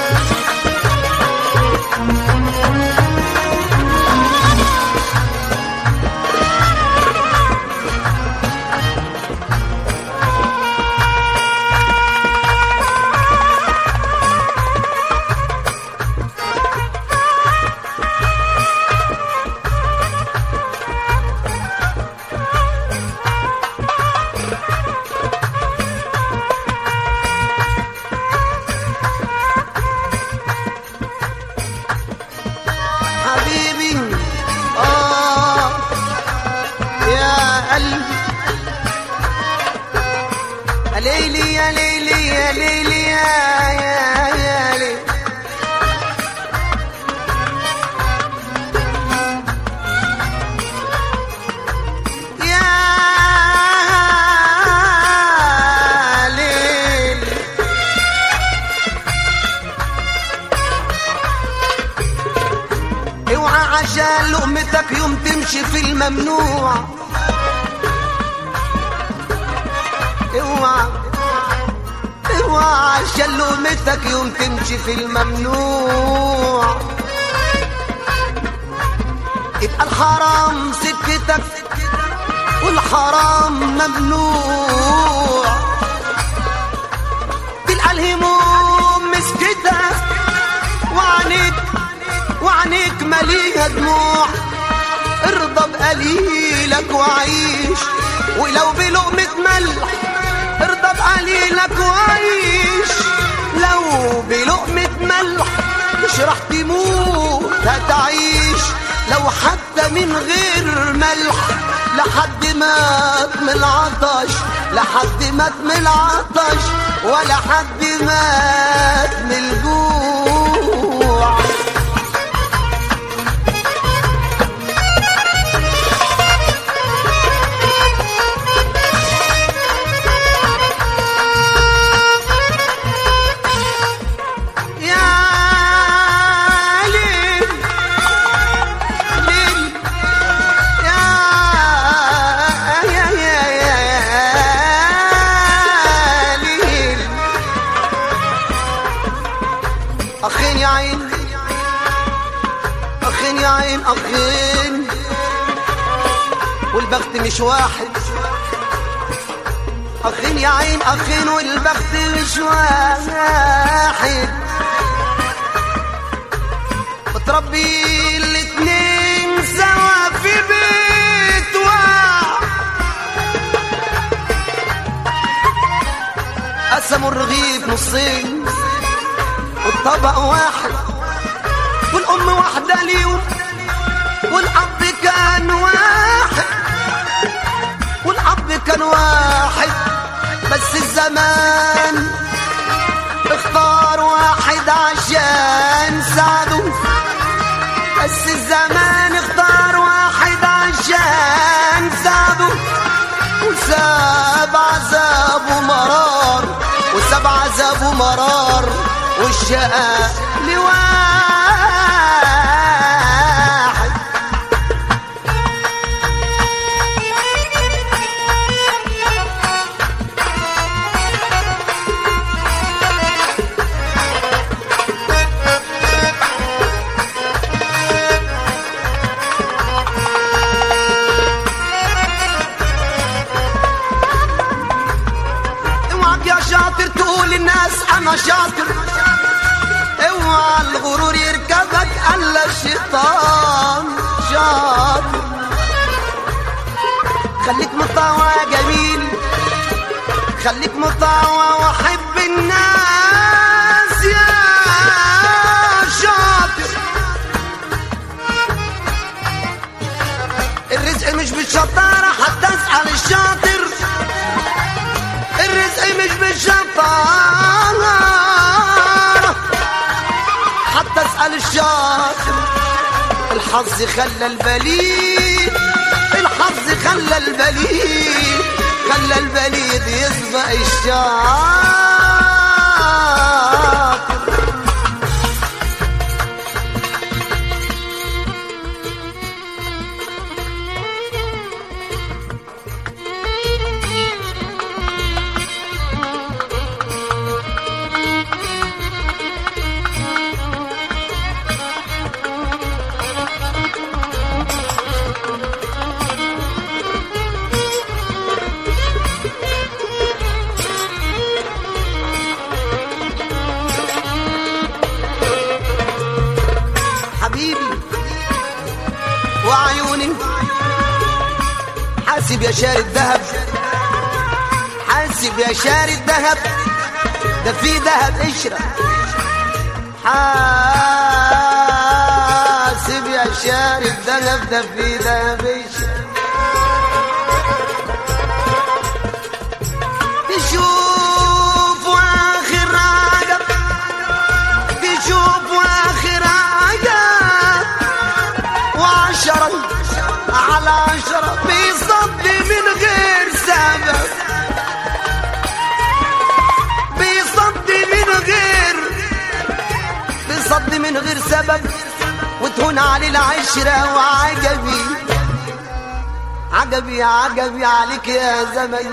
حبيبي آه يا قلبي يا ليلي يا ليلي يا ليلي يا يا يا ليلي يا ليلي اوعى عشان لقمتك يوم تمشي في الممنوع اوعى اوعى عشان لقمتك يوم تمشي في الممنوع يبقى الحرام سكتك والحرام ممنوع تلقى الهموم مسكتك وعنيك وعنيك مليها دموع ارضى بقليلك وعيش ولو بلقمة ملح ارضى بقليلك وعيش لو بلقمة ملح مش راح تموت هتعيش لو حتى من غير ملح لحد مات من العطش لحد مات من العطش ولا حد مات من الجوع يا ليل ليل يا يا يا يا يا ليل أخين يا عين أخين يا عين أخين والبخت مش واحد أخين يا عين أخين والبخت مش واحد وتربي الاتنين سوا في بيت واحد قسموا الرغيف نصين والطبق واحد والأم واحدة ليهم والأب كان واحد والأب كان واحد بس الزمان اختار واحد عشان ساعده بس الزمان اختار واحد عشان ساعده وساب عذابه مرار وساب عذابه مرار والشقاء لواحد اوعك يا شاطر تقول للناس انا شاطر اوعى الغرور يركبك الا الشيطان شاطر خليك مطاوع يا جميل خليك مطاوع وحب الناس يا شاطر الرزق مش بالشطارة حتى اسأل الشاطر الرزق مش بالشطارة حتى اسأل الشاطر الحظ خلى البليد الحظ خلى البليد خلى البليد يسبق الشاطر حاسب يا شاري الذهب حاسب يا شاري الذهب ده في ذهب قشرة حاسب يا شاري الذهب ده في ذهب قشرة تشوف واخر عجب تشوف واخر عجب وعشرة على عشرة بيصد من غير سبب بيصد من غير بيصد من غير سبب وتهون عليه العشرة وعجبي عجبي عجبي عليك يا زمن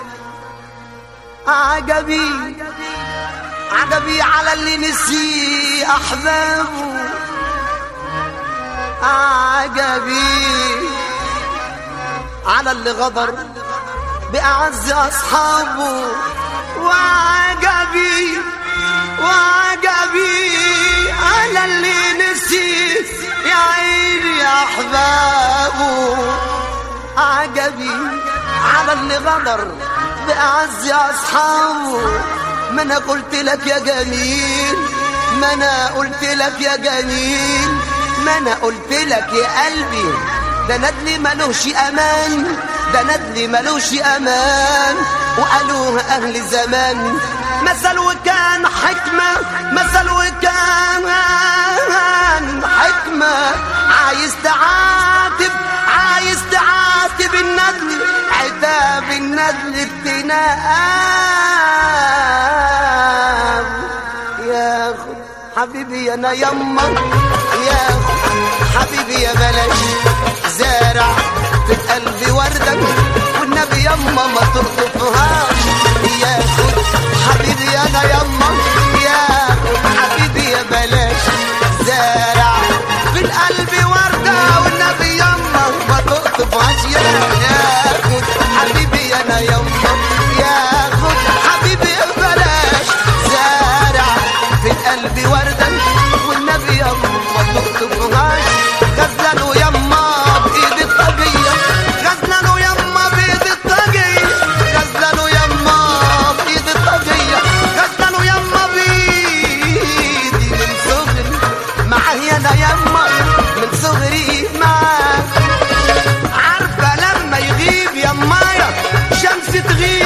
عجبي عجبي على اللي نسي احبابه عجبي على اللي غدر بأعز أصحابه وعجبي وعجبي على اللي نسي يا عيني يا أحبابه عجبي على اللي غدر بأعز أصحابه ما أنا قلت لك يا جميل ما أنا قلت لك يا جميل ما أنا قلت لك يا قلبي ده ندلي ملوش أمان ده ندلي ملوش أمان وقالوها أهل زمان مثل وكان حكمة مثل وكان حكمة عايز تعاتب عايز تعاتب الندل عتاب الندل ابتناء يا خد حبيبي انا يما يا خد حبيبي يا بلاش زارع في قلبي وردك والنبي يما ما ترطفهاش يا خد حبيبي انا يما يا خد حبيبي يا بلاش زارع في القلب وردة والنبي يما ما تقطفهاش يا ياخد حبيبي انا يما ياخد حبيبي يا بلاش زارع في القلب وردة والنبي يما ما تقطفهاش غزلانه يما بايد الطاقية غزلانه يما بايد الطاقية غزلانه يما بايد الطاقية غزلانه يما بايدي من صغري معايا انا يما من صغري معاك عارفة لما يغيب يمايا شمس تغيب